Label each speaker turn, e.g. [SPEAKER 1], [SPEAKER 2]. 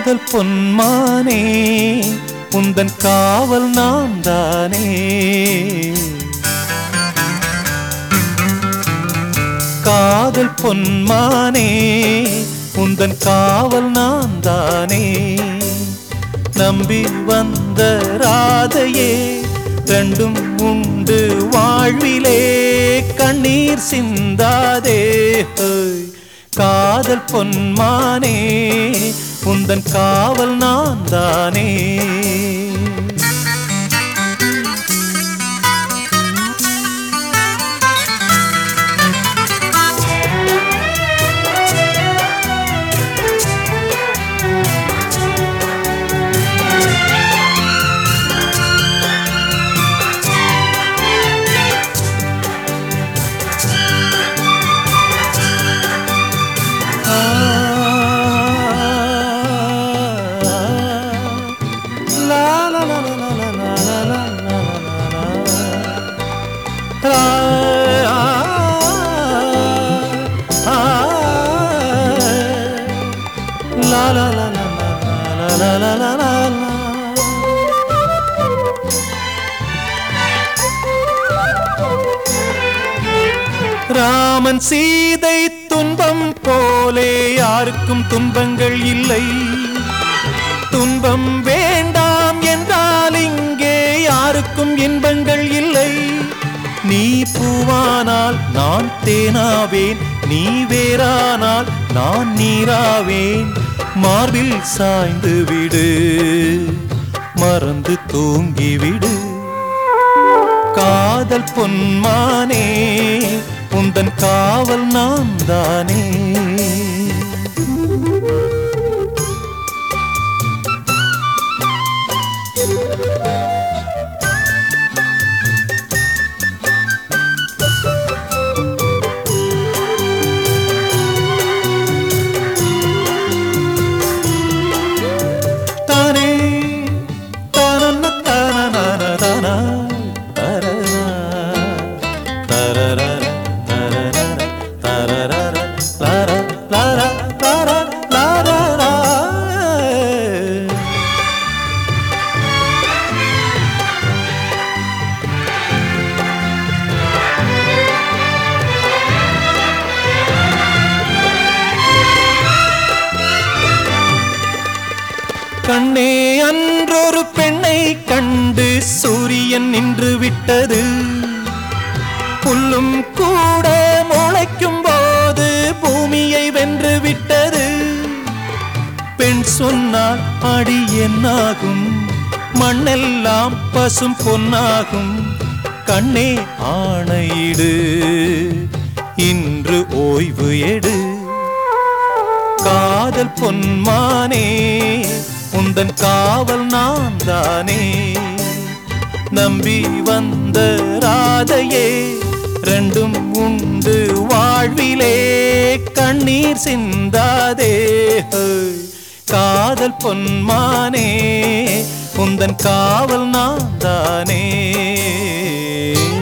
[SPEAKER 1] காதல் பொன்மானே உந்தன் காவல் நான் தானே காதல் பொன்மானே உந்தன் காவல் நான் தானே நம்பி வந்த ராதையே ரெண்டும் உண்டு வாழ்விலே கண்ணீர் சிந்தாதே ஹோய். காதல் பொன்மானே உந்தன் காவல் நான் தானே ராமன் சீதை துன்பம் போலே யாருக்கும் துன்பங்கள் இல்லை துன்பம் வேண்டாம் என்றால் இங்கே யாருக்கும் இன்பங்கள் இல்லை நீ பூவானால் நான் தேனாவேன் நீ வேறானால் நான் நீராவேன் மார்பில் சாய்ந்து விடு மறந்து தூங்கிவிடு காதல் பொன்மானே உந்தன் காவல் நான் தானே தானே தானன தானன தானா தரரா தரரா தரரா தரரா லாரா லாரா லாரா லாரா கண்ணே அன்றொரு பெண்ணை கண்டு சூரியன் நின்று விட்டது புல்லும் கூட முளைக்கும் போது பூமியை வென்று விட்டது பெண் சொன்னால் அடி என்னாகும் மண்ணெல்லாம் பசும் பொன்னாகும் கண்ணே ஆணையிடு இன்று ஓய்வு எடு காதல் பொன்மானே உந்தன் காவல் நான் தானே நம்பி வந்த ராதையே ரெண்டும் உண்டு வாழ்விலே கண்ணீர் சிந்தாதே ஹோய். காதல் பொன்மானே உந்தன் காவல் நான் தானே